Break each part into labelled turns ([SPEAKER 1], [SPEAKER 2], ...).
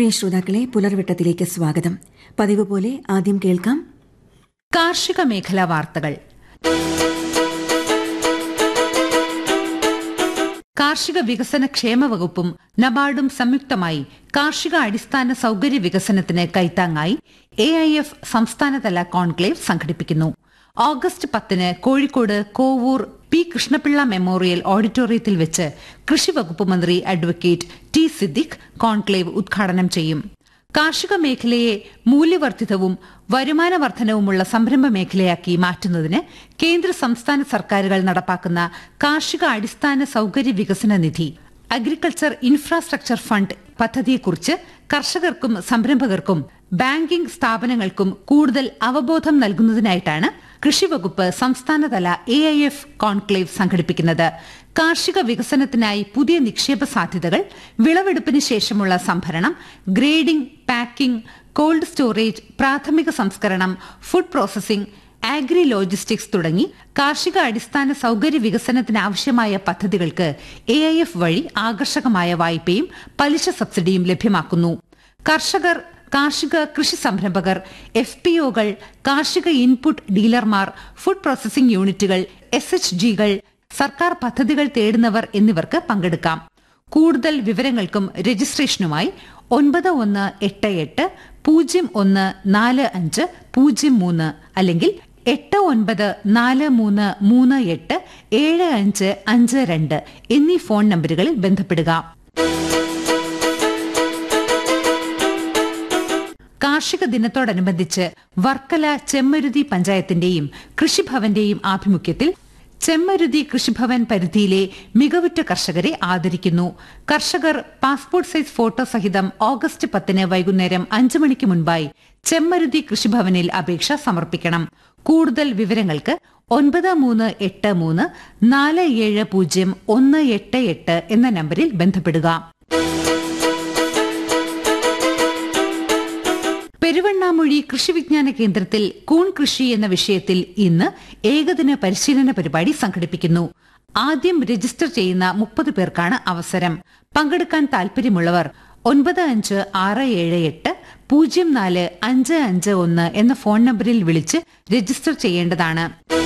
[SPEAKER 1] പ്രിയ ശ്രോതാക്കളെ പുലർവെട്ടത്തിലേക്ക് സ്വാഗതം പതിവ് പോലെ ആദ്യം കേൾക്കാം
[SPEAKER 2] കാർഷിക മേഖലാ വാർത്തകൾ കാർഷിക വികസന ക്ഷേമ വകുപ്പും നബാർഡും സംയുക്തമായി കാർഷിക അടിസ്ഥാന സൌകര്യ വികസനത്തിന് കൈത്താങ്ങായി എ ഐ എഫ് സംസ്ഥാനതല കോൺക്ലേവ് സംഘടിപ്പിക്കുന്നു ഓഗസ്റ്റ് പത്തിന് കോഴിക്കോട് കോവൂർ പി കൃഷ്ണപിള്ള മെമ്മോറിയൽ ഓഡിറ്റോറിയത്തിൽ വെച്ച് കൃഷി വകുപ്പ് മന്ത്രി അഡ്വക്കേറ്റ് ടി സിദ്ദിഖ് കോൺക്ലേവ് ഉദ്ഘാടനം ചെയ്യും കാർഷിക മേഖലയെ മൂല്യവർദ്ധിതവും വരുമാന വർധനവുമുള്ള സംരംഭ മേഖലയാക്കി മാറ്റുന്നതിന് കേന്ദ്ര സംസ്ഥാന സർക്കാരുകൾ നടപ്പാക്കുന്ന കാർഷിക അടിസ്ഥാന സൌകര്യ വികസന നിധി അഗ്രികൾച്ചർ ഇൻഫ്രാസ്ട്രക്ചർ ഫണ്ട് പദ്ധതിയെക്കുറിച്ച് കർഷകർക്കും സംരംഭകർക്കും ബാങ്കിംഗ് സ്ഥാപനങ്ങൾക്കും കൂടുതൽ അവബോധം നൽകുന്നതിനായിട്ടാണ് കൃഷിവകുപ്പ് സംസ്ഥാനതല എ ഐ എഫ് കോൺക്ലേവ് സംഘടിപ്പിക്കുന്നത് കാർഷിക വികസനത്തിനായി പുതിയ നിക്ഷേപ സാധ്യതകൾ വിളവെടുപ്പിന് ശേഷമുള്ള സംഭരണം ഗ്രേഡിംഗ് പാക്കിംഗ് കോൾഡ് സ്റ്റോറേജ് പ്രാഥമിക സംസ്കരണം ഫുഡ് പ്രോസസിംഗ് ആഗ്രി ലോജിസ്റ്റിക്സ് തുടങ്ങി കാർഷിക അടിസ്ഥാന സൌകര്യ വികസനത്തിനാവശ്യമായ പദ്ധതികൾക്ക് എ ഐ എഫ് വഴി ആകർഷകമായ വായ്പയും പലിശ സബ്സിഡിയും ലഭ്യമാക്കുന്നു കർഷകർ കാർഷിക കൃഷി സംരംഭകർ എഫ് പി ഒകൾ കാർഷിക ഇൻപുട്ട് ഡീലർമാർ ഫുഡ് പ്രോസസിംഗ് യൂണിറ്റുകൾ എസ് എച്ച് ജികൾ സർക്കാർ പദ്ധതികൾ തേടുന്നവർ എന്നിവർക്ക് പങ്കെടുക്കാം കൂടുതൽ വിവരങ്ങൾക്കും രജിസ്ട്രേഷനുമായി ഒൻപത് ഒന്ന് എട്ട് എട്ട് പൂജ്യം ഒന്ന് നാല് അഞ്ച് പൂജ്യം മൂന്ന് അല്ലെങ്കിൽ എട്ട് ഒൻപത് നാല് മൂന്ന് മൂന്ന് എട്ട് ഏഴ് അഞ്ച് അഞ്ച് രണ്ട് എന്നീ ഫോൺ നമ്പറുകളിൽ ബന്ധപ്പെടുക കാർഷിക ദിനത്തോടനുബന്ധിച്ച് വർക്കല ചെമ്മരുതി പഞ്ചായത്തിന്റെയും കൃഷിഭവന്റെയും ആഭിമുഖ്യത്തിൽ ചെമ്മരുതി കൃഷിഭവൻ പരിധിയിലെ മികവുറ്റ കർഷകരെ ആദരിക്കുന്നു കർഷകർ പാസ്പോർട്ട് സൈസ് ഫോട്ടോ സഹിതം ഓഗസ്റ്റ് പത്തിന് വൈകുന്നേരം അഞ്ചു മണിക്ക് മുൻപായി ചെമ്മരുതി കൃഷിഭവനിൽ അപേക്ഷ സമർപ്പിക്കണം കൂടുതൽ വിവരങ്ങൾക്ക് ഒൻപത് മൂന്ന് എട്ട് മൂന്ന് നാല് ഏഴ് പൂജ്യം ഒന്ന് എട്ട് എട്ട് എന്ന നമ്പറിൽ ബന്ധപ്പെടുക പെരുവണ്ണാമൊഴി കൃഷി വിജ്ഞാന കേന്ദ്രത്തിൽ കൂൺ കൃഷി എന്ന വിഷയത്തിൽ ഇന്ന് ഏകദിന പരിശീലന പരിപാടി സംഘടിപ്പിക്കുന്നു ആദ്യം രജിസ്റ്റർ ചെയ്യുന്ന മുപ്പത് പേർക്കാണ് അവസരം പങ്കെടുക്കാൻ താൽപര്യമുള്ളവർ ഒൻപത് അഞ്ച് ആറ് ഏഴ് എട്ട് പൂജ്യം നാല് അഞ്ച് അഞ്ച് ഒന്ന് എന്ന ഫോൺ നമ്പറിൽ വിളിച്ച് രജിസ്റ്റർ ചെയ്യേണ്ടതാണ്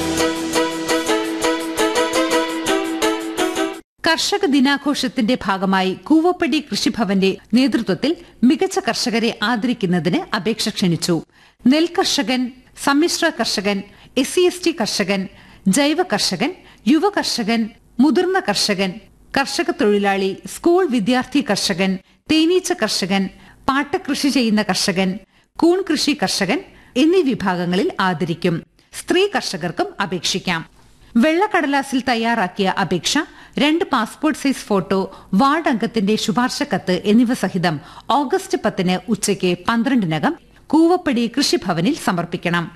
[SPEAKER 2] കർഷക ദിനാഘോഷത്തിന്റെ ഭാഗമായി കൂവപ്പടി കൃഷിഭവന്റെ നേതൃത്വത്തിൽ മികച്ച കർഷകരെ ആദരിക്കുന്നതിന് അപേക്ഷ ക്ഷണിച്ചു നെൽ കർഷകൻ സമ്മിശ്ര കർഷകൻ എസ് സി എസ് ടി കർഷകൻ ജൈവ കർഷകൻ യുവ കർഷകൻ മുതിർന്ന കർഷകൻ കർഷക തൊഴിലാളി സ്കൂൾ വിദ്യാർത്ഥി കർഷകൻ തേനീച്ച കർഷകൻ പാട്ടകൃഷി ചെയ്യുന്ന കർഷകൻ കൂൺ കൃഷി കർഷകൻ എന്നീ വിഭാഗങ്ങളിൽ ആദരിക്കും സ്ത്രീ കർഷകർക്കും അപേക്ഷിക്കാം വെള്ളക്കടലാസിൽ തയ്യാറാക്കിയ അപേക്ഷ രണ്ട് പാസ്പോർട്ട് സൈസ് ഫോട്ടോ വാർഡ് അംഗത്തിന്റെ ശുപാർശ കത്ത് എന്നിവ സഹിതം ഓഗസ്റ്റ് പത്തിന് ഉച്ചയ്ക്ക് പന്ത്രണ്ടിനകം കൂവപ്പടി കൃഷിഭവനിൽ സമർപ്പിക്കണം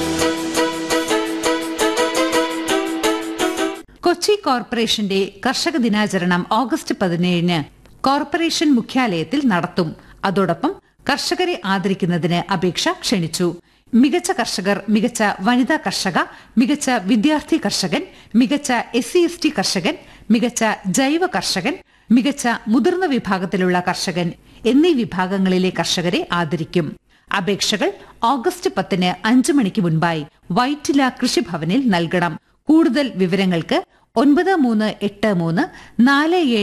[SPEAKER 2] കൊച്ചി കോർപ്പറേഷന്റെ കർഷക ദിനാചരണം ഓഗസ്റ്റ് പതിനേഴിന് കോർപ്പറേഷൻ മുഖ്യാലയത്തിൽ നടത്തും അതോടൊപ്പം കർഷകരെ ആദരിക്കുന്നതിന് അപേക്ഷ ക്ഷണിച്ചു മികച്ച കർഷകർ മികച്ച വനിതാ കർഷക മികച്ച വിദ്യാർത്ഥി കർഷകൻ മികച്ച എസ് സി എസ് ടി കർഷകൻ മികച്ച ജൈവ കർഷകൻ മികച്ച മുതിർന്ന വിഭാഗത്തിലുള്ള കർഷകൻ എന്നീ വിഭാഗങ്ങളിലെ കർഷകരെ ആദരിക്കും അപേക്ഷകൾ ഓഗസ്റ്റ് പത്തിന് അഞ്ചു മണിക്ക് മുൻപായി വൈറ്റില കൃഷിഭവനിൽ നൽകണം കൂടുതൽ വിവരങ്ങൾക്ക് ഒൻപത് മൂന്ന് എട്ട് മൂന്ന് നാല് ഏഴ്